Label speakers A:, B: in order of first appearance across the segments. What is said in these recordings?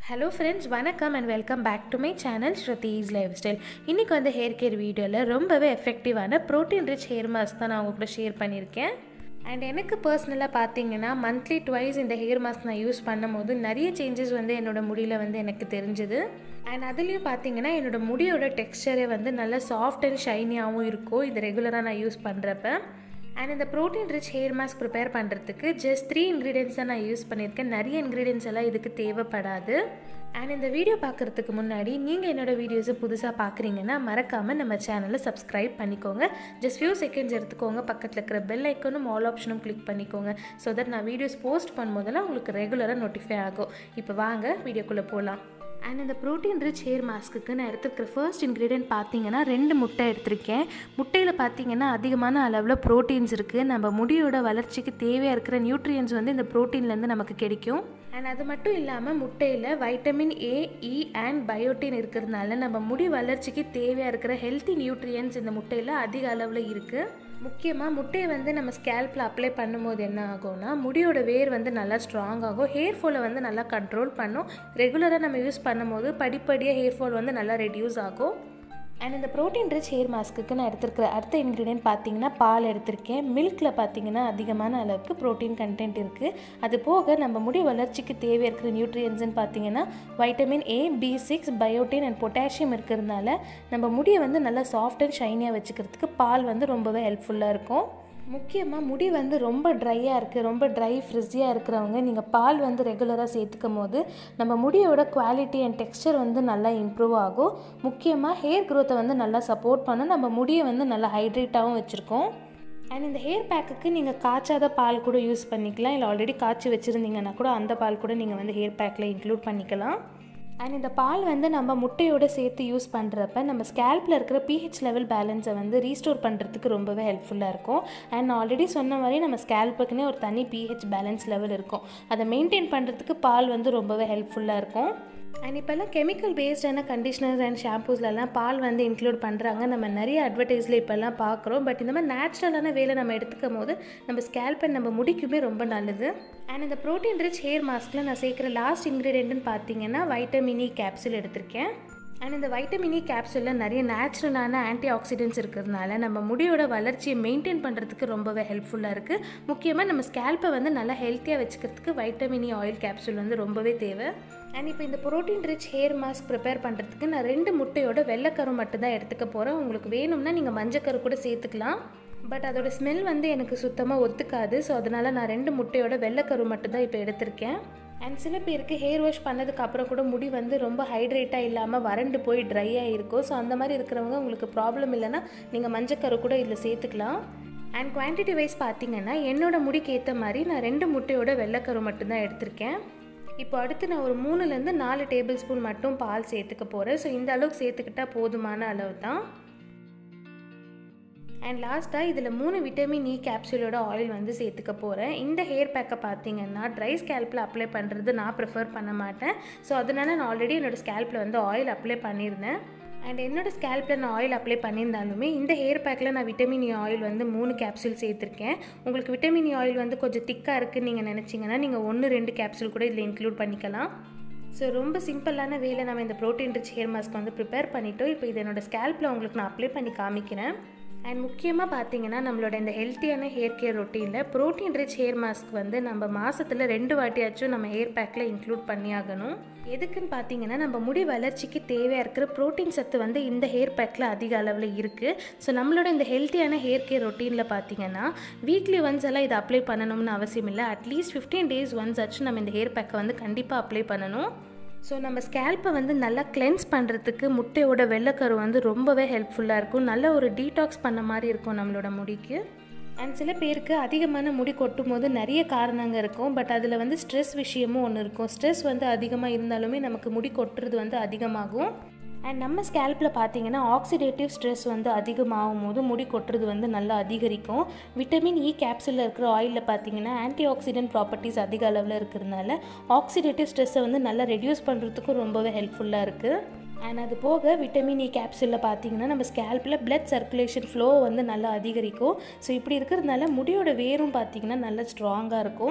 A: hello friends வணக்கம் and welcome back to my channel Shruti's lifestyle இன்றைக்கி வந்து hair care வீடியோவில் ரொம்பவே எஃபெக்டிவான ப்ரோட்டீன் ரிச் ஹேர் மாஸ்க் தான் நான் உங்க கூட ஷேர் பண்ணியிருக்கேன் அண்ட் எனக்கு பர்சனலாக பார்த்தீங்கன்னா மந்த்லி ட்வைஸ் இந்த ஹேர் மாஸ்க் நான் யூஸ் பண்ணும்போது நிறைய சேஞ்சஸ் வந்து என்னோடய முடியில் வந்து எனக்கு தெரிஞ்சுது அண்ட் அதுலேயும் பார்த்தீங்கன்னா என்னோடய முடியோட டெக்ஸ்டரே வந்து நல்லா சாஃப்ட் அண்ட் ஷைனியாகவும் இருக்கும் இது ரெகுலராக நான் யூஸ் பண்ணுறப்ப அண்ட் இந்த protein rich hair mask prepare பண்ணுறதுக்கு ஜஸ்ட் த்ரீ இன்க்ரீடியன்ஸ் தான் நான் யூஸ் பண்ணியிருக்கேன் நிறைய இன்க்ரீடியன்ஸ் எல்லாம் இதுக்கு தேவைப்படாது அண்ட் இந்த வீடியோ பார்க்குறதுக்கு முன்னாடி நீங்கள் என்னோடய வீடியோஸை புதுசாக பார்க்குறீங்கன்னா மறக்காமல் நம்ம சேனலை சப்ஸ்கிரைப் பண்ணிக்கோங்க ஜஸ்ட் ஃபியூ செகண்ட்ஸ் எடுத்துக்கோங்க பக்கத்தில் இருக்கிற பெல் ஐக்கனும் ஆல் ஆப்ஷனும் கிளிக் பண்ணிக்கோங்க ஸோ தட் நான் வீடியோஸ் போஸ்ட் பண்ணும்போதெல்லாம் உங்களுக்கு ரெகுலராக நோட்டிஃபை ஆகும் இப்போ வாங்க வீடியோக்குள்ளே போகலாம் அண்ட் இந்த ப்ரோட்டீன் ரிச் ஹேர் மாஸ்க்குக்கு நான் எடுத்துக்கிற ஃபர்ஸ்ட் இன்க்ரீடியன்ட் பார்த்தீங்கன்னா ரெண்டு முட்டை எடுத்திருக்கேன் முட்டையில் பார்த்தீங்கன்னா அதிகமான அளவில் ப்ரோட்டீன்ஸ் இருக்குது நம்ம முடியோட வளர்ச்சிக்கு தேவையாக இருக்கிற நியூட்ரியன்ஸ் வந்து இந்த ப்ரோட்டீன்லேருந்து நமக்கு கிடைக்கும் அண்ட் அது மட்டும் இல்லாமல் முட்டையில் vitamin A E and biotin இருக்கிறதுனால நம்ம முடி வளர்ச்சிக்கு தேவையாக இருக்கிற ஹெல்த்தி நியூட்ரியன்ஸ் இந்த முட்டையில் அதிக அளவில் இருக்குது முக்கியமாக முட்டையை வந்து நம்ம ஸ்கேல்பில் அப்ளை பண்ணும்போது என்ன ஆகும்னா முடியோட வேர் வந்து நல்லா ஸ்ட்ராங் ஆகும் ஹேர் ஃபாலை வந்து நல்லா கண்ட்ரோல் பண்ணும் ரெகுலராக நம்ம யூஸ் பண்ணும்போது படிப்படியாக ஹேர் ஃபால் வந்து நல்லா ரெடியூஸ் ஆகும் அண்ட் இந்த ப்ரோட்டீன் ரிச் ஹேர் மாஸ்க்குக்கு நான் எடுத்துருக்கிற அடுத்த இன்க்ரீடியன்ட் பார்த்தீங்கன்னா பால் எடுத்திருக்கேன் மில்கில் பார்த்தீங்கன்னா அதிகமான அளவுக்கு ப்ரோட்டீன் கண்டென்ட் இருக்குது அது போக நம்ம முடி வளர்ச்சிக்கு தேவை இருக்கிற நியூட்ரியன்ஸ்னு பார்த்தீங்கன்னா vitamin A B six biotin and potassium இருக்கிறதுனால நம்ம முடியை வந்து நல்லா சாஃப்ட் அண்ட் ஷைனியாக வச்சுக்கிறதுக்கு பால் வந்து ரொம்பவே ஹெல்ப்ஃபுல்லாக இருக்கும் முக்கியமாக முடி வந்து ரொம்ப ட்ரையாக இருக்குது ரொம்ப ட்ரை ஃப்ரிஸியாக இருக்கிறவங்க நீங்கள் பால் வந்து ரெகுலராக சேர்த்துக்கும் போது நம்ம முடியோட குவாலிட்டி அண்ட் டெக்ஸ்டர் வந்து நல்லா இம்ப்ரூவ் ஆகும் முக்கியமாக ஹேர் க்ரோத்தை வந்து நல்லா சப்போர்ட் பண்ணும் நம்ம முடியை வந்து நல்லா ஹைட்ரேட்டாகவும் வச்சுருக்கோம் அண்ட் இந்த ஹேர் பேக்குக்கு நீங்கள் காய்ச்சாத பால் கூட யூஸ் பண்ணிக்கலாம் இல்லை ஆல்ரெடி காய்ச்சி வச்சுருந்தீங்கன்னா கூட அந்த பால் கூட நீங்கள் வந்து ஹேர் பேக்கில் இன்க்ளூட் பண்ணிக்கலாம் அண்ட் இந்த பால் வந்து நம்ம முட்டையோடு சேர்த்து யூஸ் பண்ணுறப்ப நம்ம ஸ்கேல்பில் இருக்கிற பிஹெச் லெவல் பேலன்ஸை வந்து ரீஸ்டோர் பண்ணுறதுக்கு ரொம்பவே ஹெல்ப்ஃபுல்லாக இருக்கும் அண்ட் ஆல்ரெடி சொன்ன மாதிரி நம்ம ஸ்கேல்புக்குன்னே ஒரு தனி பிஹெச் பேலன்ஸ் லெவல் இருக்கும் அதை மெயின்டைன் பண்ணுறதுக்கு பால் வந்து ரொம்பவே ஹெல்ப்ஃபுல்லாக இருக்கும் அண்ட் இப்போல்லாம் கெமிக்கல் பேஸ்டான கண்டிஷனர் அண்ட் ஷாம்பூஸ்லலாம் பால் வந்து இன்க்ளூட் பண்ணுறாங்க நம்ம நிறைய அட்வர்டைஸில் இப்போல்லாம் பார்க்குறோம் பட் இந்த மாதிரி நேச்சுரலான வேலை நம்ம எடுத்துக்கும் போது நம்ம ஸ்கேல்ப் நம்ம முடிக்குமே ரொம்ப நல்லது அண்ட் இந்த ப்ரோட்டீன் ரிச் ஹேர் மாஸ்கில் நான் சேர்க்குற லாஸ்ட் இன்க்ரீடியன்ட்னு பார்த்தீங்கன்னா வைட்டமினி கேப்சூல் எடுத்திருக்கேன் அண்ட் இந்த வைட்டமினி கேப்சூலில் நிறைய நேச்சுரலான ஆன்டி ஆக்சிடென்ட்ஸ் இருக்கிறதுனால நம்ம முடியோட வளர்ச்சியை மெயின்டைன் பண்ணுறதுக்கு ரொம்பவே ஹெல்ப்ஃபுல்லாக இருக்குது முக்கியமாக நம்ம ஸ்கேல்ப்பை வந்து நல்லா ஹெல்த்தியாக வச்சுக்கிறதுக்கு வைட்டமினி ஆயில் கேப்சூல் வந்து ரொம்பவே தேவை அண்ட் இப்போ இந்த protein rich hair mask prepare பண்ணுறதுக்கு நான் ரெண்டு முட்டையோட வெள்ளைக்கரு மட்டும்தான் எடுத்துக்க போகிறேன் உங்களுக்கு வேணும்னா நீங்கள் மஞ்சக்கரு கூட சேர்த்துக்கலாம் பட் அதோட ஸ்மெல் வந்து எனக்கு சுத்தமாக ஒத்துக்காது ஸோ அதனால் நான் ரெண்டு முட்டையோட வெள்ளைக்கரு மட்டும்தான் இப்போ எடுத்திருக்கேன் அண்ட் சில பேருக்கு ஹேர் வாஷ் பண்ணதுக்கு அப்புறம் கூட முடி வந்து ரொம்ப ஹைட்ரேட்டாக இல்லாமல் வறண்டு போய் ட்ரையாக இருக்கும் ஸோ அந்த மாதிரி இருக்கிறவங்க உங்களுக்கு ப்ராப்ளம் இல்லைன்னா நீங்கள் மஞ்சக்கரு கூட இதில் சேர்த்துக்கலாம் அண்ட் குவான்டிட்டி வைஸ் பார்த்தீங்கன்னா என்னோட முடிக்கு ஏற்ற மாதிரி நான் ரெண்டு முட்டையோட வெள்ளைக்கரு மட்டும்தான் எடுத்திருக்கேன் இப்போ அடுத்து நான் ஒரு மூணுலேருந்து நாலு டேபிள் ஸ்பூன் மட்டும் பால் சேர்த்துக்க போகிறேன் ஸோ இந்த அளவுக்கு சேர்த்துக்கிட்டால் போதுமான அளவு தான் அண்ட் லாஸ்ட்டாக இதில் மூணு விட்டமின் இ கேப்சூலோட ஆயில் வந்து சேர்த்துக்க போகிறேன் இந்த ஹேர் பேக்கை பார்த்தீங்கன்னா ட்ரை ஸ்கேல்பில் அப்ளை பண்ணுறது நான் ப்ரிஃபர் பண்ண மாட்டேன் ஸோ அதனால் நான் ஆல்ரெடி என்னோடய ஸ்கேல்பில் வந்து ஆயில் அப்ளை பண்ணியிருந்தேன் அண்ட் என்னோட ஸ்கேல்பில் நான் ஆயில் அப்ளை பண்ணியிருந்தாலுமே இந்த ஹேர் பேக்கில் நான் விட்டமின் இ ஆயில் வந்து மூணு கேப்சூல் சேர்த்துருக்கேன் உங்களுக்கு விட்டமின் இ ஆயில் வந்து கொஞ்சம் திக்காக இருக்குன்னு நீங்கள் நினச்சிங்கன்னா நீங்கள் ஒன்று ரெண்டு கேப்சூல் கூட இதில் இன்க்ளூட் பண்ணிக்கலாம் ஸோ ரொம்ப சிம்பிளான வேலை நம்ம இந்த ப்ரோட்டீன் ரிச் ஹேர் மாஸ்க் வந்து ப்ரிப்பேர் பண்ணிவிட்டோம் இப்போ இது என்னோடய ஸ்கேல்பில் உங்களுக்கு நான் அப்ளை பண்ணி காமிக்கிறேன் அண்ட் முக்கியமாக பார்த்தீங்கன்னா நம்மளோட இந்த ஹெல்த்தியான ஹேர் கேர் ரொட்டீனில் ப்ரோட்டீன் ரிச் ஹேர் மாஸ்க் வந்து நம்ம மாதத்தில் ரெண்டு வாட்டியாச்சும் நம்ம ஹேர் பேக்கில் இன்க்ளூட் பண்ணி ஆகணும் எதுக்குன்னு பார்த்தீங்கன்னா நம்ம முடி வளர்ச்சிக்கு தேவையாக இருக்கிற ப்ரோட்டீன் சத்து வந்து இந்த ஹேர் பேக்கில் அதிக அளவில் இருக்குது ஸோ நம்மளோட இந்த ஹெல்த்தியான ஹேர் கேர் ரொட்டீனில் பார்த்தீங்கன்னா வீக்லி ஒன்ஸ் எல்லாம் இதை அப்ளை பண்ணணும்னு அவசியம் இல்லை அட்லீஸ்ட் ஃபிஃப்டீன் டேஸ் ஒன்ஸ் ஆச்சும் நம்ம இந்த ஹேர் பேக்கை வந்து கண்டிப்பாக அப்ளை பண்ணணும் ஸோ நம்ம ஸ்கேல்ப்பை வந்து நல்லா கிளென்ஸ் பண்ணுறதுக்கு முட்டையோட வெள்ளைக்கரு வந்து ரொம்பவே ஹெல்ப்ஃபுல்லாக இருக்கும் நல்ல ஒரு டீடாக்ஸ் பண்ண மாதிரி இருக்கும் நம்மளோட முடிக்கு அண்ட் சில பேருக்கு அதிகமான முடி கொட்டும் போது நிறைய காரணங்க இருக்கும் பட் அதில் வந்து ஸ்ட்ரெஸ் விஷயமும் ஒன்று இருக்கும் ஸ்ட்ரெஸ் வந்து அதிகமாக இருந்தாலுமே நமக்கு முடி கொட்டுறது வந்து அதிகமாகும் அண்ட் நம்ம ஸ்கேல்பில் பார்த்தீங்கன்னா ஆக்சிடேட்டிவ் ஸ்ட்ரெஸ் வந்து அதிகமாகும் போது முடி கொட்டுறது வந்து நல்லா அதிகரிக்கும் விட்டமின் இ கேப்சூலில் இருக்கிற ஆயிலில் பார்த்தீங்கன்னா ஆன்டி ஆக்சிடென்ட் ப்ராப்பர்ட்டிஸ் அதிக அளவில் இருக்கிறதுனால ஆக்சிடேட்டிவ் ஸ்ட்ரெஸ்ஸை வந்து நல்லா ரெடியூஸ் பண்ணுறதுக்கும் ரொம்பவே ஹெல்ப்ஃபுல்லாக இருக்குது அண்ட் அது போக விட்டமின் இ கேப்சூலில் பார்த்தீங்கன்னா நம்ம ஸ்கேல்பில் பிளட் சர்க்குலேஷன் ஃப்ளோ வந்து நல்லா அதிகரிக்கும் ஸோ இப்படி இருக்கிறதுனால முடியோட வேரும் பார்த்தீங்கன்னா நல்லா ஸ்ட்ராங்காக இருக்கும்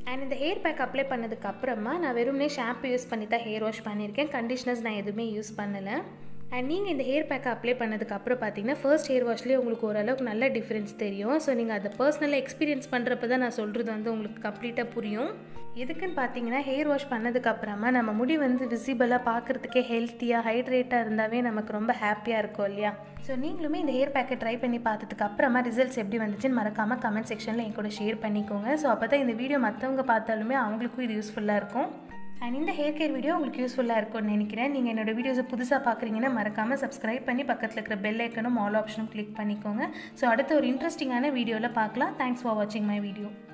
A: அண்ட் இந்த ஹேர் பேக் அப்ளை பண்ணதுக்கு அப்புறமா நான் வெறுமனே ஷாம்பு யூஸ் பண்ணி தான் ஹேர் வாஷ் பண்ணியிருக்கேன் கண்டிஷ்னர்ஸ் நான் எதுவுமே யூஸ் பண்ணலை அண்ட் நீங்கள் இந்த ஹேர் பேக்கை அப்ளை பண்ணதுக்கப்புறம் பார்த்தீங்கன்னா ஃபர்ஸ்ட் ஹேர் வாஷ்லேயே உங்களுக்கு ஓரளவுக்கு நல்ல டிஃப்ரென்ஸ் தெரியும் ஸோ நீங்கள் அதை பர்சனலாக எக்ஸ்பீரியன்ஸ் பண்ணுறப்ப தான் நான் சொல்கிறது வந்து உங்களுக்கு கம்ப்ளீட்டாக புரியும் எதுக்குன்னு பார்த்தீங்கன்னா ஹேர் வாஷ் பண்ணதுக்கப்புறமா நம்ம முடி வந்து விசிபிளாக பார்க்குறதுக்கே ஹெல்த்தியாக ஹைட்ரேட்டாக இருந்தாவே நமக்கு ரொம்ப ஹாப்பியாக இருக்கும் இல்லையா ஸோ நீங்களுமே இந்த ஹேர் பேக்கை ட்ரை பண்ணி பார்த்ததுக்கு அப்புறமா ரிசல்ட்ஸ் எப்படி வந்துச்சுன்னு மறக்காமல் கமெண்ட் செக்ஷனில் என் கூட ஷேர் பண்ணிக்கோங்க ஸோ அப்போ தான் இந்த வீடியோ மற்றவங்க பார்த்தாலுமே அவங்களுக்கும் இது யூஸ்ஃபுல்லாக இருக்கும் அண்ட் இந்த ஹேர் கேர் வீடியோ உங்களுக்கு யூஸ்ஃபுல்லாக இருக்கும்னு நினைக்கிறேன் நீங்கள் என்னோட வீடியோஸை புதுசாக பார்க்குறீங்கன்னா மறக்காமல் சப்ஸ்கிரைப் பண்ணி பக்கத்தில் இருக்கிற பெல் ஐக்கனும் ஆல் ஆப்ஷனும் கிளிக் பண்ணிக்கோங்க ஸோ அடுத்த ஒரு இன்ட்ரெஸ்டிங்கான வீடியோவில் பார்க்கலாம் தேங்க்ஸ் ஃபார் வாட்சிங் மை வீடியோ